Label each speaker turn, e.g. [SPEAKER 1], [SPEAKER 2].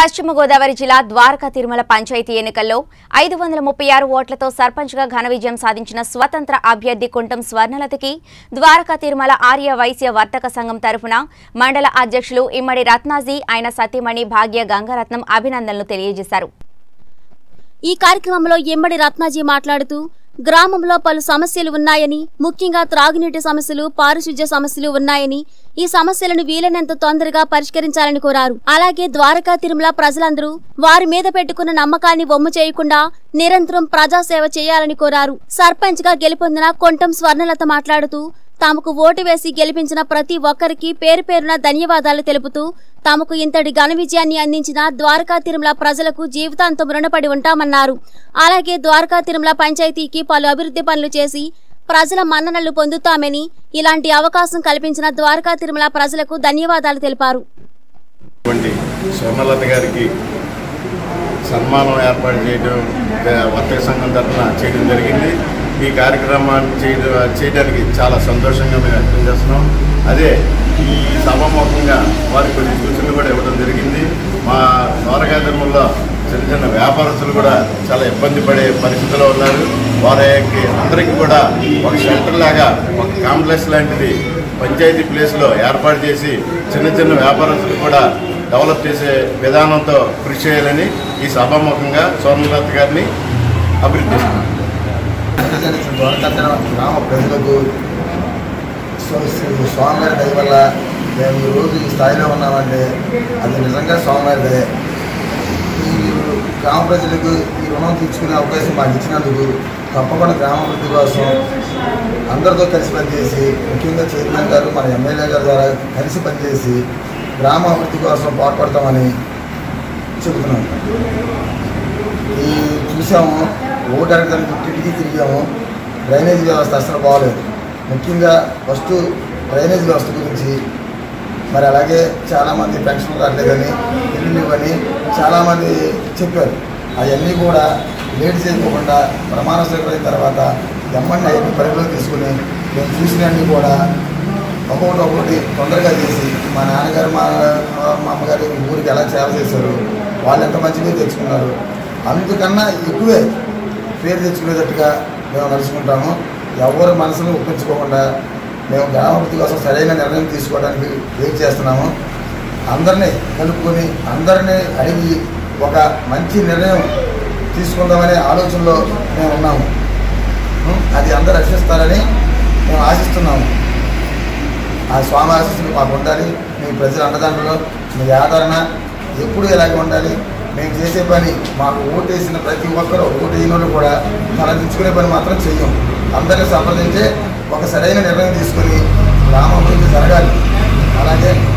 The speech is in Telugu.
[SPEAKER 1] పశ్చిమ గోదావరి జిల్లా ద్వారకా తిరుమల పంచాయతీ ఎన్నికల్లో ఐదు వందల ముప్పై ఆరు ఓట్లతో సర్పంచ్గా ఘన విజయం సాధించిన స్వతంత్ర అభ్యర్థి కుంటం స్వర్ణలతకి ద్వారకా తిరుమల ఆర్య వైశ్య వర్తక సంఘం తరఫున మండల అధ్యక్షులు ఇమ్మడి రత్నాజీ ఆయన సతీమణి భాగ్య గంగారత్నం అభినందనలు తెలియజేశారు
[SPEAKER 2] ఈ కార్యక్రమంలో ఎమ్మడి రత్నాజీ మాట్లాడుతూ గ్రామంలో పలు సమస్యలు ఉన్నాయని ముఖ్యంగా త్రాగునీటి సమస్యలు పారిశుధ్య సమస్యలు ఉన్నాయని ఈ సమస్యలను వీలైనంత తొందరగా పరిష్కరించాలని కోరారు అలాగే ద్వారకా తిరుమల ప్రజలందరూ వారి మీద పెట్టుకున్న నమ్మకాన్ని వమ్ము చేయకుండా నిరంతరం ప్రజాసేవ చేయాలని కోరారు సర్పంచ్ గా గెలుపొందిన కొంటం స్వర్ణలత మాట్లాడుతూ తమకు ఓటు వేసి గెలిపించిన ప్రతి ఒక్కరికి పేరు పేరున ధన్యవాదాలు తెలుపుతూ తమకు ఇంతటి ఘన విజయాన్ని అందించిన ద్వారకా తిరుమల ప్రజలకు జీవితాంతం రుణపడి ఉంటామన్నారు అలాగే ద్వారకా తిరుమల పంచాయతీకి పలు అభివృద్ధి పనులు చేసి ప్రజల మన్ననలు పొందుతామని ఇలాంటి అవకాశం కల్పించిన ద్వారకా తిరుమల ప్రజలకు ధన్యవాదాలు తెలిపారు
[SPEAKER 3] ఇటువంటి స్వర్ణలత గారికి సన్మానం ఏర్పాటు చేయడం ఆ, వర్తక సంఘం తరఫున చేయడం జరిగింది ఈ కార్యక్రమాన్ని చేయడం చేయడానికి చాలా సంతోషంగా మేము వ్యక్తం చేస్తున్నాం అదే ఈ సభాముఖంగా వారికి కొన్ని సూచనలు కూడా ఇవ్వడం జరిగింది మా ద్వారకాధర్మంలో చిన్న చిన్న వ్యాపారస్తులు కూడా చాలా ఇబ్బంది పడే పరిస్థితిలో ఉన్నారు వారికి అందరికీ కూడా ఒక షెల్టర్ లాగా ఒక కాంప్లెక్స్ లాంటిది పంచాయతీ ప్లేస్లో ఏర్పాటు చేసి చిన్న చిన్న వ్యాపారస్తులు కూడా డెవలప్ చేసే విధానంతో కృషి చేయాలని ఈ సభాముఖంగా సోమనాథ్ గారిని అభివృద్ధిస్తున్నాం
[SPEAKER 4] దొరకత్తన గ్రామ ప్రజలకు స్వ- శ్రీ స్వామివారి దయ వల్ల మేము ఈ రోజు ఈ స్థాయిలో ఉన్నామంటే అది నిజంగా స్వామివారి దయ ఈ గ్రామ ప్రజలకు ఈ రుణం తీర్చుకునే అవకాశం మాకు ఇచ్చినందుకు తప్పకుండా గ్రామాభివృద్ధి కోసం అందరితో కలిసి పనిచేసి ముఖ్యంగా చైర్మన్ గారు మన ఎమ్మెల్యే గారి ద్వారా కలిసి పనిచేసి గ్రామ అభివృద్ధి కోసం పాటుపడతామని చెబుతున్నాం ఈ చూసాము ఓటు అడగడానికి ఇంటింటికి తిరిగాము డ్రైనేజ్ వ్యవస్థ అసలు బాగలేదు ముఖ్యంగా ఫస్ట్ డ్రైనేజ్ వ్యవస్థ గురించి మరి అలాగే చాలామంది పెన్షన్ రావట్లేదని ఇల్లు ఇవ్వని చాలామంది చెప్పారు అవన్నీ కూడా లేట్ చేయకుండా ప్రమాణ స్వీకరణ తర్వాత ఎమ్మని అవన్నీ పరిగణలో తీసుకుని మేము చూసినవన్నీ కూడా ఒక్కొక్కటి ఒక్కొక్కటి తొందరగా చేసి మా నాన్నగారు మా మా అమ్మగారు ఈ ఊరికి ఎలా సేవ చేశారు వాళ్ళు ఎంత మంచిగా తెచ్చుకున్నారు అందుకన్నా ఎక్కువే పేరు తెచ్చుకునేటట్టుగా మేము నడుచుకుంటాము ఎవరి మనసును ఒప్పించుకోకుండా మేము గ్రామాభివృద్ధి కోసం సరైన నిర్ణయం తీసుకోవడానికి వెయిట్ చేస్తున్నాము అందరినీ కలుపుకొని అందరినీ అడిగి ఒక మంచి నిర్ణయం తీసుకుందామనే ఆలోచనలో మేము ఉన్నాము ఉం? అది అందరూ రక్షిస్తారని మేము ఆశిస్తున్నాము ఆ స్వామి ఆశీస్సులు మాకు ఉండాలి మీ ప్రజల అండదండలో మీ ఆదరణ ఎప్పుడు ఇలాగే ఉండాలి మేము చేసే పని మాకు ఓటేసిన ప్రతి ఒక్కరూ ఓటు వేయని వాళ్ళు కూడా తలదించుకునే పని మాత్రం చెయ్యం అందరినీ సంప్రదించే ఒక సరైన నిర్ణయం తీసుకొని గ్రామం అభివృద్ధి జరగాలి అలాగే